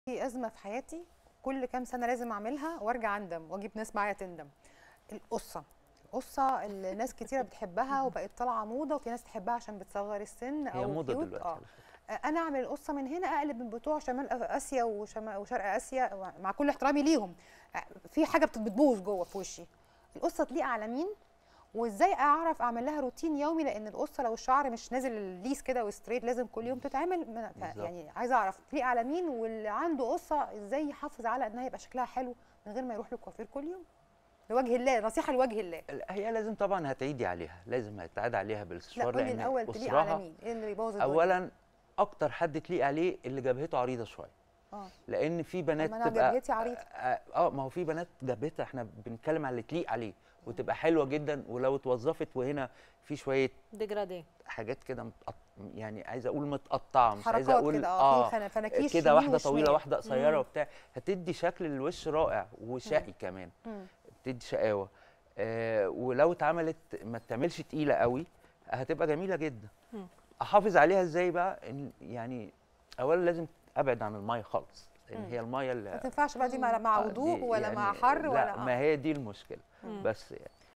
في ازمه في حياتي كل كام سنه لازم اعملها وارجع اندم واجيب ناس معايا تندم القصه القصه اللي ناس كتيره بتحبها وبقت طالعه موضه وفي ناس تحبها عشان بتصغر السن هي او موضه كيوت. دلوقتي اه على فكرة. انا اعمل القصه من هنا اقلب من بتوع شمال اسيا وشمال وشرق اسيا مع كل احترامي ليهم في حاجه بت- بتبوظ جوه في وشي القصه تليق على مين وازاي اعرف اعمل لها روتين يومي لان القصه لو الشعر مش نازل ليس كده وستريت لازم كل يوم تتعمل من- ف- بالظبط. يعني عايزه اعرف تليق على مين واللي عنده قصه ازاي يحافظ على انها يبقى شكلها حلو من غير ما يروح للكوافير كل يوم لوجه الله نصيحه لوجه الله لا، هي لازم طبعا هتعيدي عليها لازم هتعاد عليها لا بالاستشوار قولي لان الاول تليق على أسرها مين ايه اللي بيبوظ الدنيا اولا اكتر حد تليق عليه اللي جبهته عريضه شويه اه لان في بنات طب ما أنا تبقى جبهتي عريضة. اه آه، ما هو في بنات جبهتها احنا بنتكلم على اللي تليق عليه وتبقى حلوه جدا ولو اتوظفت وهنا في شويه ديجرادي حاجات كده متقط... يعني عايزه اقول متقطعه مش عايزه حركات اقول كده اه في خنا- فناكيش كده يمين واحده طويله وشمال. واحده قصيره وبتاع هتدي شكل للوش رائع وشقي كمان مم. بتدي شقاوه آه ولو اتعملت ما تعملش تقيله قوي هتبقى جميله جدا مم. احافظ عليها ازاي بقى إن يعني اولا لازم ابعد عن الميه خالص لان مم. هي الميه اللي ما تنفعش بقى دي مع مع آه، وضوء دي ولا يعني مع حر لا ولا ما هي دي المشكله مم. بس يعني